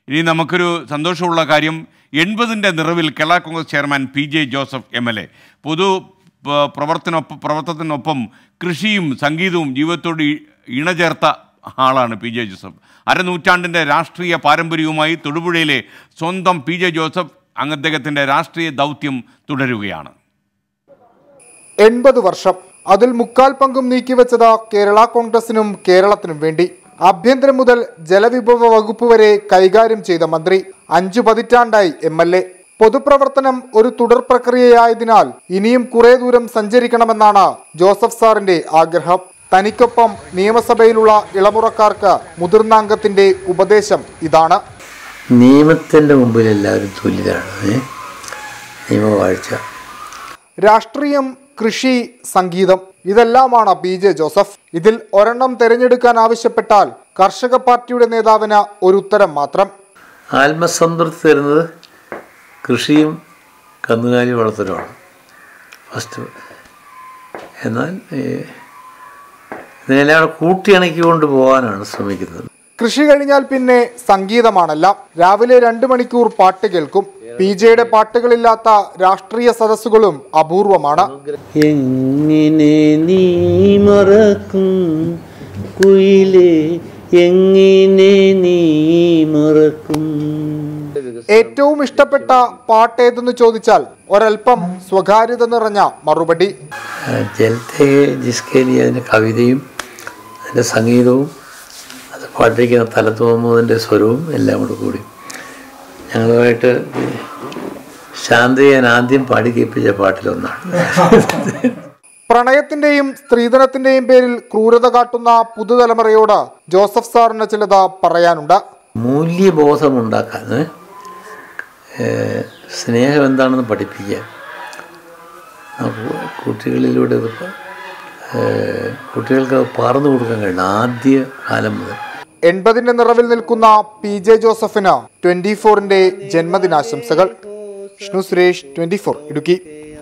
ഇനി നമുക്കൊരു സന്തോഷമുള്ള കാര്യം എൺപതിൻ്റെ നിറവിൽ Kerala Congress chairman P J Joseph M L A പൊതു പ- പ്രവർത്തനൊപ്പം പ്രവർത്തനത്തിനൊപ്പം കൃഷിയും സംഗീതവും ജീവിതത്തോട് ഇ- ഇണചേർത്ത ആളാണ് പി ജെ ജോസഫ് അരനൂറ്റാണ്ടിൻ്റെ രാഷ്ട്രീയ പാരമ്പര്യവുമായി തൊടുപുഴയിലെ സ്വന്തം പി ജെ ജോസഫ് അങ്ങ് അദ്ദേഹത്തിൻ്റെ രാഷ്ട്രീയ ദൗത്യം തുടരുകയാണ് എൺപത് വർഷം അതിൽ മുക്കാൽ പങ്കും നീക്കിവെച്ചത് കേരള കോൺഗ്രസിനും കേരളത്തിനും വേണ്ടി ആഭ്യന്തരം മുതൽ ജലവിഭവ വകുപ്പ് വരെ കൈകാര്യം ചെയ്ത മന്ത്രി അഞ്ചു പതിറ്റാണ്ടായി എം എൽ എ പൊതുപ്രവർത്തനം ഒരു തുടർ പ്രക്രിയയായതിനാൽ ഇനിയും കുറെ ദൂരം സഞ്ചരിക്കണമെന്നാണ് ജോസഫ് സാറിന്റെ ആഗ്രഹം തനിക്കൊപ്പം നിയമസഭയിലുള്ള ഇളമുറക്കാർക്ക് മുതിർന്ന അംഗത്തിന്റെ ഉപദേശം ഇതാണ് നിയമത്തിൻ്റെ മുമ്പിൽ എല്ലാവരും തുല്യരാണ് ഏ? നിയമവാഴ്ച രാഷ്ട്രീയം കൃഷി സംഗീതം ഇതെല്ലാമാണ് പി ജെ ജോസഫ് ഇതിൽ ഒരെണ്ണം തിരഞ്ഞെടുക്കാൻ ആവശ്യപ്പെട്ടാൽ കർഷക പാർട്ടിയുടെ നേതാവിന് ഒരു ഉത്തരം മാത്രം ആത്മസംതൃപ്തി തരുന്നത് കൃഷിയും കന്നുകാലി വളർത്തലുമാണ് ഫസ്റ്റ് എന്നാൽ ഏ, ഇതിനെല്ലാം കൂടെ കൂട്ടിയിണക്കിക്കൊണ്ട് പോകാനാണ് ശ്രമിക്കുന്നത് കൃഷി കഴിഞ്ഞാൽ പിന്നെ സംഗീതമാണെല്ലാം രാവിലെ രണ്ട് മണിക്കൂർ പാട്ട് കേൾക്കും പി ജെയുടെ പാട്ടുകളില്ലാത്ത രാഷ്ട്രീയ സദസ്സുകളും അപൂർവമാണ് എങ്ങനെ നീ മറക്കും കുയിലേ എങ്ങനെ നീ മറക്കും ഏറ്റവും ഇഷ്ടപ്പെട്ട പാട്ട് ഏതെന്ന് ചോദിച്ചാൽ ഒരൽപ്പം സ്വകാര്യത നിറഞ്ഞ മറുപടി ആ, ജലത്തെ ജിസ്കേലി അതിൻ്റെ കവിതയും അതിൻ്റെ സംഗീതവും അത് പാട്ടിരിക്കുന്ന തലത്തോമുന്നതിൻ്റെ സ്വരവും എല്ലാം കൂടെ കൂടി ഞങ്ങളുമായിട്ട് ശാന്തി ഞാൻ ആദ്യം പാടി കേൾപ്പിച്ച പാട്ടിലൊന്നാണ് പ്രണയത്തിന്റെയും സ്ത്രീധനത്തിന്റെയും പേരിൽ ക്രൂരത കാട്ടുന്ന പുതുതലമുറയോട് ജോസഫ് സാറിന് ചിലത് പറയാനുണ്ട് മൂല്യബോധമുണ്ടാക്കാൻ ഏ? ഏ, സ്നേഹം എന്താണെന്ന് പഠിപ്പിക്കുക അപ്പോൾ കുട്ടികളിലൂടെ ഇത് പ- ഏ, കുട്ടികൾക്ക് അത് പറഞ്ഞു കൊടുക്കാൻ കഴിയണം ആദ്യ കാലം മുതൽ എൺപതിന്റെ നിറവിൽ നിൽക്കുന്ന പി ജെ ജോസഫിന് ട്വന്റി ഫോറിന്റെ ജന്മദിനാശംസകൾ വിഷ്ണു സുരേഷ് ട്വന്റി ഫോർ ഇടുക്കി